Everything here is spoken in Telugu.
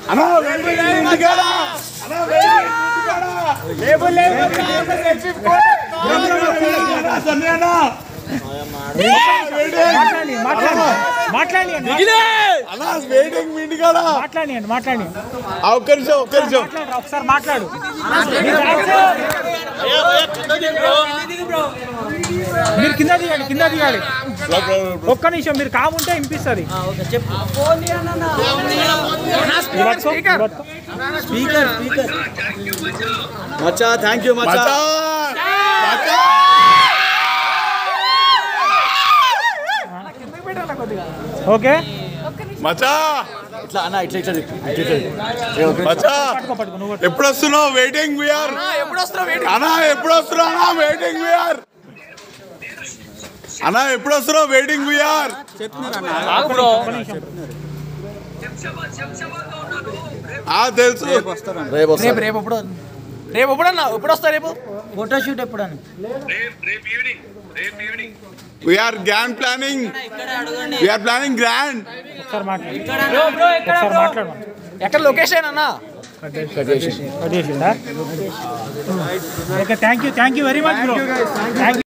అన్నా వెయిటింగ్ ఇంటికాడ అన్నా వెయిటింగ్ ఇంటికాడ label label selfie photo Sunny అన్న మాట్లాడి మాట్లాడి మాట్లాడి అన్నా వెయిటింగ్ మీ ఇంటికాడ మాట్లాడి మాట్లాడి ఆ, ఒక్క నిమిషం ఒక్క నిమిషం మాట్లాడు ఒకసారి మాట్లాడు మీరు కింద దిగాలి కింద దిగాలి ఒక్క నిమిషం మీరు కాముంటే వినిపిస్తుంది మచ్చా థ్యాంక్ యూ మచ్చా మచ్చా మచ్చా ఓకే మచ్చా ఇట్లా అన్న ఇట్లా ఇట్లా ఇట్లా ఇట్లా ఏ, ఒక నిమిషం. మచ్చా పట్టుకో పట్టుకో నువ్వు ఎప్పుడు వస్తున్నావు వెయిటింగ్ వీఆర్ అన్నా ఎప్పుడు వస్తున్నావు అన్నా వెయిటింగ్ వీఆర్ అన్నా ఎప్పుడు వస్తున్నావు వెయిటింగ్ వీఆర్ ఆ తెలుసు రేపు వస్తాను రేపు రేపు ఎప్పుడు రేపు ఎప్పుడన్నా ఎప్పుడు వస్తా రేపు ఫోటోషూట్ ఎప్పుడని VR grand planning VR planning grand ఒకసారి మాట్లాడు ఒకసారి మాట్లాడు ఎక్కడ లొకేషన్ అన్నా okay thank you thank you very much bro thank